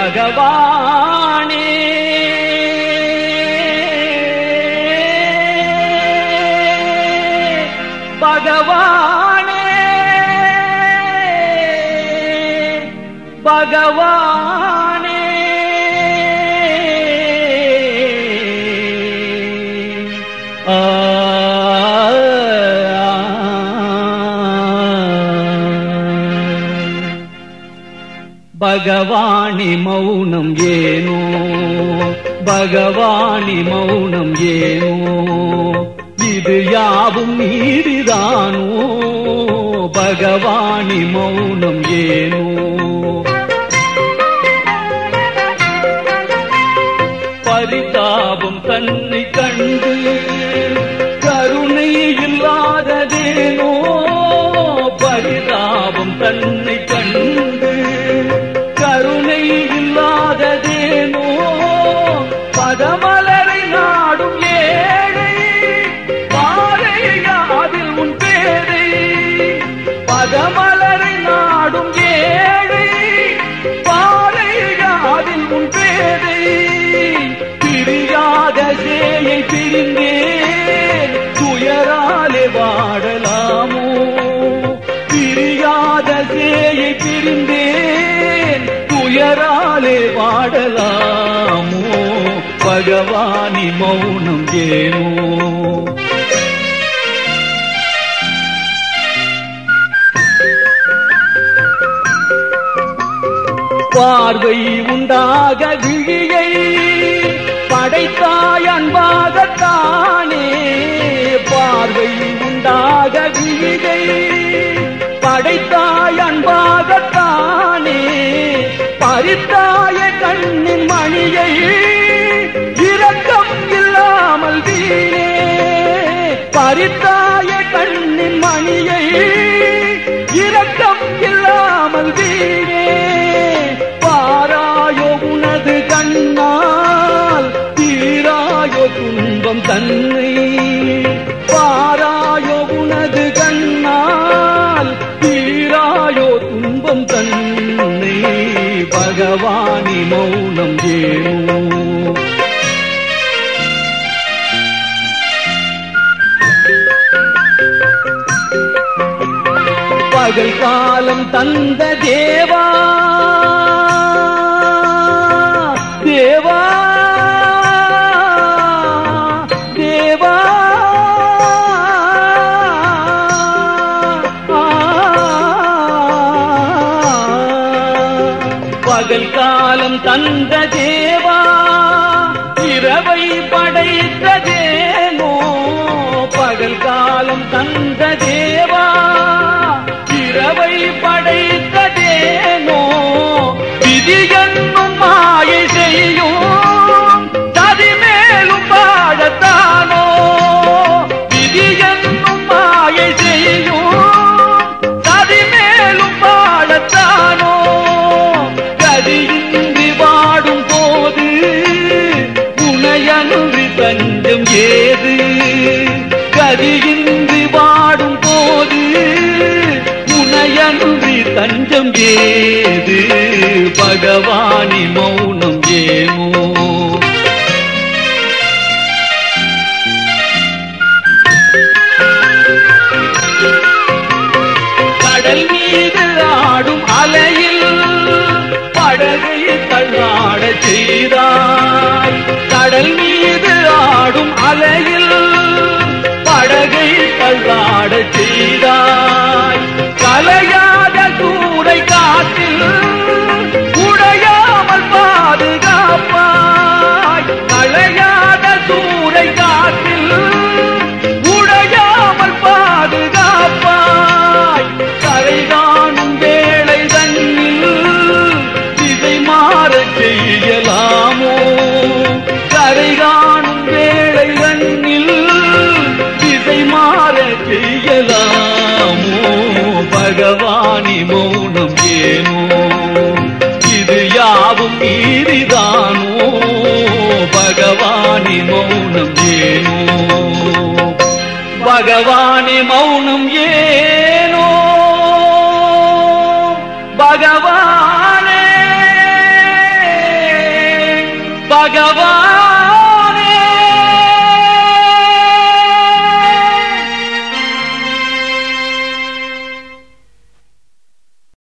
பகவானே பகவானே பகவானே ஆ பகவானி மௌனம் ஏனோ பகவானி மௌனம் ஏனோ இது யாவும் நீதிதானோ பகவானி மௌனம் ஏனோ பரிதாபம் தன்னை கண்டு கருணை இல்லாததேனோ பரிதாபம் தன்னை கண்டு கருணை இல்லாததேனோ பதமலரை நாடும் ஏழை பாறையா அதில் உன் பேரை பதமலரை நாடும் ஏழை பாறையா அதில் உன் பேரை பிரியாத சேயை பிரிந்தேன் துயராலே வாடலாமோ பிரியாத சேயை பிரிந்தேன் துயராலே வாடலாமோ பகவானி மௌனம் ஏனோ பார்வை உண்டாக விழியை படைத்தாய் அன்பாகத்தானே பார்வை உண்டாக விழியை படைத்தாய் அன்பாகத்தானே பறித்தாய கண்ணின் மணியை இரக்கம் இல்லாமல் வீணே பறித்தாய கண்ணின் மணியை இரக்கம் இல்லாமல் வீணே பாராயோ உனது கண்ணால் தீராயோ துன்பம் தன்னை பாராயோ உனது கண்ணால் தீராயோ துன்பம் தன்னை பகவானி மௌனம் ஏனோ பகல் காலம் தந்த தேவா தேவா தேவா பகல் காலம் தந்த தேவா இரவை படைத்ததேனோ பகல் காலம் தந்த தேவா இரவை படைத்ததேனோ விதி என்னும் மாயை செய்யும் ததி மேலும் வாழத்தானோ விதி என்னும் மாயை செய்யும் ததி மேலும் வாழத்தானோ கதியின்றி வாடும் போது உனையன்றி தஞ்சம் ஏது கதியின்றி வாடும் போது உனையன்றி தஞ்சம் ஏது பகவானி மௌனம் ஏனோ கடல் மீது ஆடும் அலையில் படகை தள்ளாட செய்தாய் கடல் மீது ஆடும் அலையில் படகை தள்ளாட செய்தாய் கலையாத கூரை காற்றில் உடையாமல் பாதுகாப்பாய் கலையாத சூறை காற்றில் உடையாமல் பாதுகாப்பாய் கரை காணும் வேளை தன்னில் திசை மாறச் செய்யலாமோ கரை காணும் வேளை தன்னில் திசை மாறச் செய்யலாமோ பகவானி மௌனம் ஏனோ இது யாவும் மீறிதானோ பகவானி மௌனம் ஏனோ பகவானி மௌனம் ஏனோ பகவானே பகவான்